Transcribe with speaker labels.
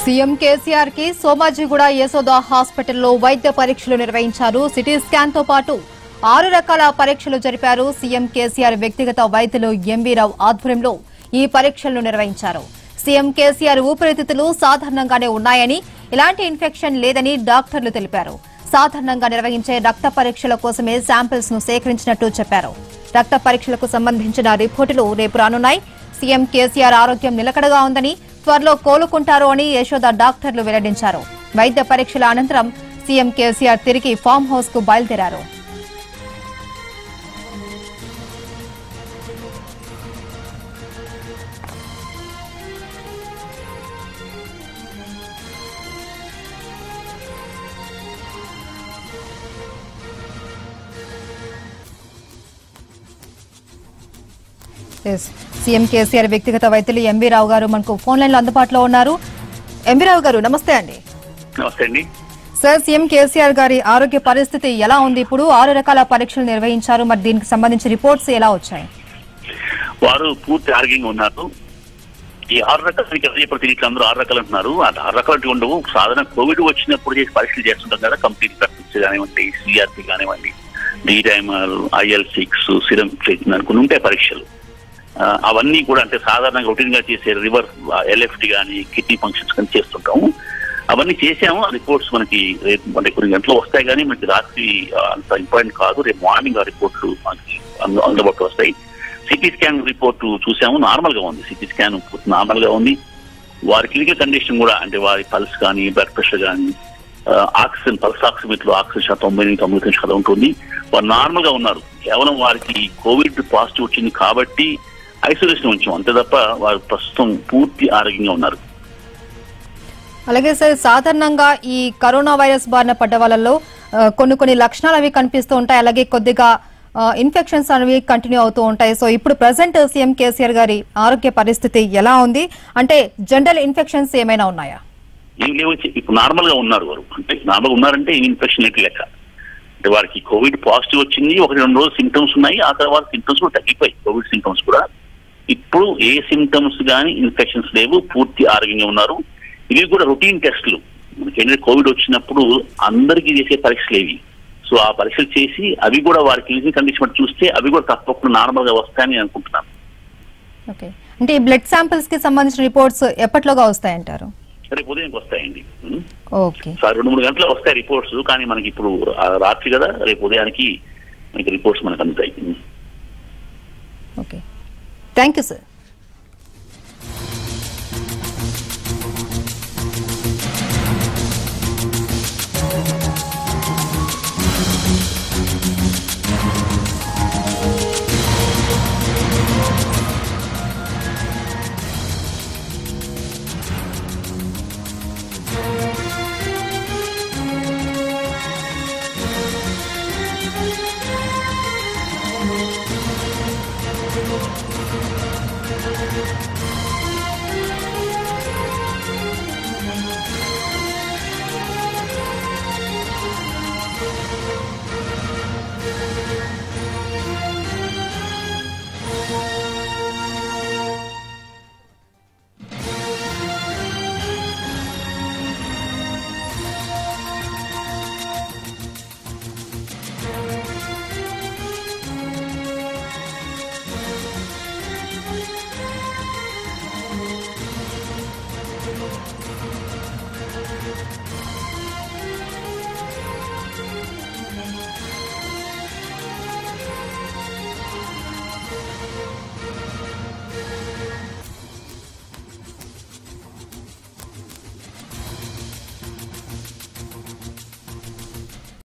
Speaker 1: CM KCR కి సోమాజిగూడ యశోద హాస్పిటల్లో వైద్య పరీక్షలు నిర్వహించారు సిటీ స్కాన్ తో పాటు ఆరు రకాల పరీక్షలు జరిపారు సీఎం కేసీఆర్ వ్యక్తిగత వైద్యులు ఎంవీరావు ఆధ్వర్యంలో ఈ పరీక్షలను నిర్వహించారు సీఎం కేసీఆర్ ఊపిరితిత్తులు సాధారణంగానే ఉన్నాయని ఎలాంటి ఇన్ఫెక్షన్ లేదని డాక్టర్లు తెలిపారు సాధారణంగా నిర్వహించే రక్త పరీక్షల కోసమే శాంపిల్స్ ను సేకరించినట్టు చెప్పారు రక్త పరీక్షలకు సంబంధించిన రిపోర్టులు రేపు రానున్నాయి సీఎం కేసీఆర్ ఆరోగ్యం నిలకడగా ఉందని త్వరలో కోలుకుంటారు అని యశోద డాక్టర్లు వెల్లడించారు వైద్య పరీక్షల అనంతరం సీఎం కేసీఆర్ తిరిగి ఫామ్ హౌస్ కు బయలుదేరారు ఎస్. సీఎం కేసీఆర్ వ్యక్తిగత వైద్యులు ఎంవీ రావు గారు మనకు ఫోన్ లైన్ లో అందుబాటులో ఉన్నారు ఎంవీ రావు గారు నమస్తే అండి
Speaker 2: నమస్తే అండి
Speaker 1: సార్ సీఎం కేసీఆర్ గారి ఆరోగ్య పరిస్థితి ఎలా ఉంది ఇప్పుడు ఆరు రకాల పరీక్షలు నిర్వహించారు మరి దీనికి సంబంధించి రిపోర్ట్స్ ఎలా వచ్చాయి
Speaker 2: వారు పూర్తి ఆరోగ్యంగా ఉన్నారు ఈ ఆరు రకాలు మీకు ఎవరు చెప్పారు తెలియదు అందరూ ఆరు రకాలు అంటున్నారు అది ఆరు రకాలు ఉండవు సాధారణ కోవిడ్ వచ్చినప్పుడు చేసి పరీక్షలు చేస్తుంటాం కదా కంప్లీట్ ప్రాక్టీస్ కానివ్వండి సిఆర్పి కానివ్వండి డీటైమర్ ఐఎల్ సిక్స్ సిరం కొన్ని ఉంటాయి పరీక్షలు ఆ, అవన్నీ కూడా అంటే సాధారణంగా రొటీన్ గా చేసే రివర్ ఎల్ఎఫ్టి కానీ కిడ్నీ ఫంక్షన్స్ కానీ చేస్తుంటాము అవన్నీ చేసాము ఆ రిపోర్ట్స్ మనకి రేపు అంటే కొన్ని గంటలు వస్తాయి కానీ మనకి రాత్రి ఆ, అంత ఇంపార్టెంట్ కాదు రేపు మార్నింగ్ ఆ రిపోర్ట్లు మనకి అందు- అందుబాటులో వస్తాయి సిటీ స్కాన్ రిపోర్ట్ చూసాము నార్మల్ గా ఉంది సిటీ స్కాన్ నార్మల్ గా ఉంది వారి క్లినికల్ కండిషన్ కూడా అంటే వారి పల్స్ కానీ బ్లడ్ ప్రెషర్ కానీ ఆక్సిజన్ పల్స్ ఆక్సిమీటర్ ఆక్సిజన్ శాతం తొంభై నుంచి తొంభై తొమ్మిది శాతం ఉంటుంది వారు నార్మల్ గా ఉన్నారు కేవలం వారికి కోవిడ్ పాజిటివ్ వచ్చింది కాబట్టి ఐసోలేషన్ ఉంచాం అంతే తప్ప వారు ప్రస్తుతం పూర్తి ఆరోగ్యంగా ఉన్నారు
Speaker 1: అలాగే సార్ సాధారణంగా ఈ కరోనా వైరస్ బారిన పడ్డ వాళ్ళలో ఆ, కొన్ని కొన్ని లక్షణాలు అవి కనిపిస్తూ ఉంటాయి అలాగే కొద్దిగా ఇన్ఫెక్షన్స్ అనేవి కంటిన్యూ అవుతూ ఉంటాయి సో ఇప్పుడు ప్రజెంట్ సీఎం కేసీఆర్ గారి ఆరోగ్య పరిస్థితి ఎలా ఉంది అంటే జనరల్ ఇన్ఫెక్షన్స్ ఏమైనా ఉన్నాయా
Speaker 2: ఏం లేవు ఇప్పుడు నార్మల్ గా ఉన్నారు వారు అంటే నార్మల్ ఉన్నారంటే ఏం ఇన్ఫెక్షన్ ఏంటి లెక్క అంటే వారికి కోవిడ్ పాజిటివ్ వచ్చింది ఒకటి రెండు రోజులు సిమ్టమ్స్ ఉన్నాయి ఆ తర్వాత సిమ్టమ్స్ కూడా తగ్గిపోయి కోవిడ్ సిమ్టమ్స్ కూడా ఇప్పుడు ఏ సిమ్టమ్స్ కానీ ఇన్ఫెక్షన్స్ లేవు పూర్తి ఆరోగ్యంగా ఉన్నారు ఇవి కూడా రొటీన్ టెస్టులు మనకి ఏంటంటే కోవిడ్ వచ్చినప్పుడు అందరికీ చేసే పరీక్షలు ఇవి సో ఆ పరీక్షలు చేసి అవి కూడా వారి క్లినికల్ కండిషన్ బట్టి చూస్తే అవి కూడా తప్పకుండా నార్మల్ గా వస్తాయని నేను అనుకుంటున్నాను
Speaker 1: ఓకే అంటే ఈ బ్లడ్ శాంపిల్స్ కి సంబంధించిన రిపోర్ట్స్ ఎప్పట్లోగా వస్తాయంటారు
Speaker 2: రేపు ఉదయంకి వస్తాయండి ఉం?
Speaker 1: ఓకే
Speaker 2: సార్ రెండు మూడు గంటలు వస్తాయి రిపోర్ట్స్ కానీ మనకి ఇప్పుడు ఆ రాత్రి కదా రేపు ఉదయానికి మనకి రిపోర్ట్స్ మనకు అందుతాయి
Speaker 1: ఓకే థ్యాంక్ యూ సార్